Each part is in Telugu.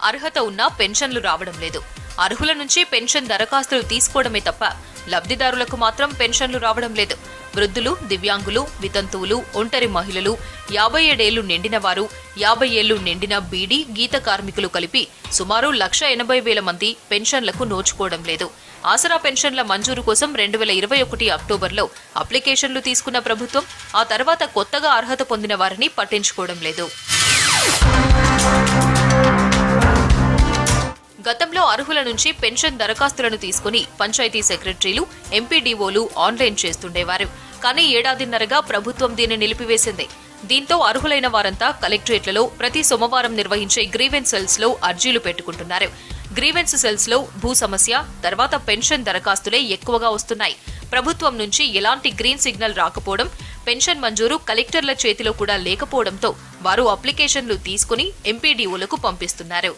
అర్హత ఉన్నా పెన్షన్లు రావడం లేదు అర్హుల నుంచి పెన్షన్ దరఖాస్తులు తీసుకోవడమే తప్ప లబ్ధిదారులకు మాత్రం పెన్షన్లు రావడం లేదు వృద్ధులు దివ్యాంగులు వితంతువులు ఒంటరి మహిళలు యాభై ఏడేళ్లు నిండిన వారు యాభై ఏళ్లు నిండిన బీడీ గీత కార్మికులు కలిపి సుమారు లక్ష ఎనభై వేల మంది పెన్షన్లకు నోచుకోవడం లేదు ఆసరా పెన్షన్ల మంజూరు కోసం రెండు వేల ఇరవై ఒకటి అక్టోబర్లో అప్లికేషన్లు తీసుకున్న ప్రభుత్వం ఆ తర్వాత కొత్తగా అర్హత పొందిన వారిని పట్టించుకోవడం లేదు గతంలో అర్హుల నుంచి పెన్షన్ దరఖాస్తులను తీసుకుని పంచాయతీ సెక్రటరీలు ఎంపీడీఓలు ఆన్లైన్ చేస్తుండేవారు కానీ ఏడాదిన్నరగా ప్రభుత్వం దీన్ని నిలిపివేసింది దీంతో అర్హులైన వారంతా కలెక్టరేట్లలో ప్రతి సోమవారం నిర్వహించే గ్రీవెన్స్ సెల్స్ లో అర్జీలు పెట్టుకుంటున్నారు గ్రీవెన్స్ సెల్స్ లో భూ సమస్య తర్వాత పెన్షన్ దరఖాస్తులే ఎక్కువగా వస్తున్నాయి ప్రభుత్వం నుంచి ఎలాంటి గ్రీన్ సిగ్నల్ రాకపోవడం పెన్షన్ మంజూరు కలెక్టర్ల చేతిలో కూడా లేకపోవడంతో వారు అప్లికేషన్లు తీసుకుని ఎంపీడీఓలకు పంపిస్తున్నారు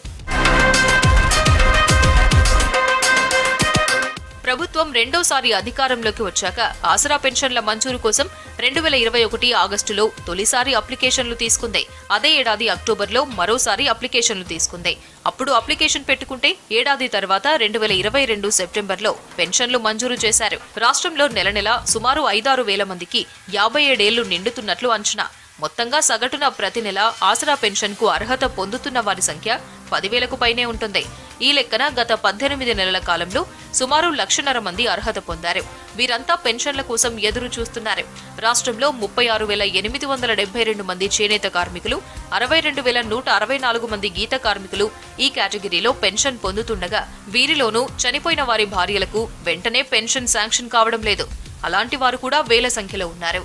ప్రభుత్వం రెండోసారి అధికారంలోకి వచ్చాక ఆసరా పెన్షన్ల మంజూరు కోసం రెండు వేల ఇరవై ఒకటి ఆగస్టులో తొలిసారి అప్లికేషన్లు తీసుకుంది అదే ఏడాది అక్టోబర్లో మరోసారి అప్లికేషన్లు తీసుకుంది అప్పుడు అప్లికేషన్ పెట్టుకుంటే ఏడాది తర్వాత రెండు వేల ఇరవై రెండు సెప్టెంబర్లో పెన్షన్లు మంజూరు చేశారు రాష్ట్రంలో నెల నెల సుమారు ఐదారు వేల మందికి యాభై ఏడేళ్లు నిండుతున్నట్లు అంచనా మొత్తంగా సగటున ప్రతి నెల ఆసరా పెన్షన్కు అర్హత పొందుతున్న వారి సంఖ్య పదివేలకు పైనే ఉంటుంది ఈ లెక్కన గత పద్దెనిమిది నెలల కాలంలో సుమారు లక్షన్నర మంది అర్హత పొందారు వీరంతా పెన్షన్ల కోసం ఎదురు చూస్తున్నారు రాష్ట్రంలో ముప్పై ఆరు వేల ఎనిమిది వందల డెబ్బై రెండు మంది చేనేత కార్మికులు అరవై రెండు వేల నూట అరవై నాలుగు మంది గీత కార్మికులు ఈ కేటగిరీలో పెన్షన్ పొందుతుండగా వీరిలోనూ చనిపోయిన వారి భార్యలకు వెంటనే పెన్షన్ శాంక్షన్ కావడం లేదు అలాంటి వారు కూడా వేల సంఖ్యలో ఉన్నారు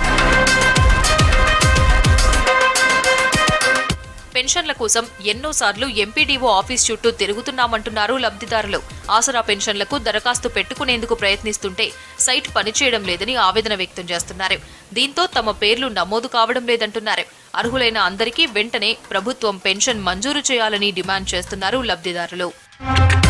పెన్షన్ల కోసం ఎన్నోసార్లు ఎంపీడీఓ ఆఫీస్ చుట్టూ తిరుగుతున్నామంటున్నారు లబ్ధిదారులు ఆసరా పెన్షన్లకు దరఖాస్తు పెట్టుకునేందుకు ప్రయత్నిస్తుంటే సైట్ పనిచేయడం లేదని ఆవేదన వ్యక్తం చేస్తున్నారు దీంతో తమ పేర్లు నమోదు కావడం లేదంటున్నారు అర్హులైన అందరికీ వెంటనే ప్రభుత్వం పెన్షన్ మంజూరు చేయాలని డిమాండ్ చేస్తున్నారు లబ్ధిదారులు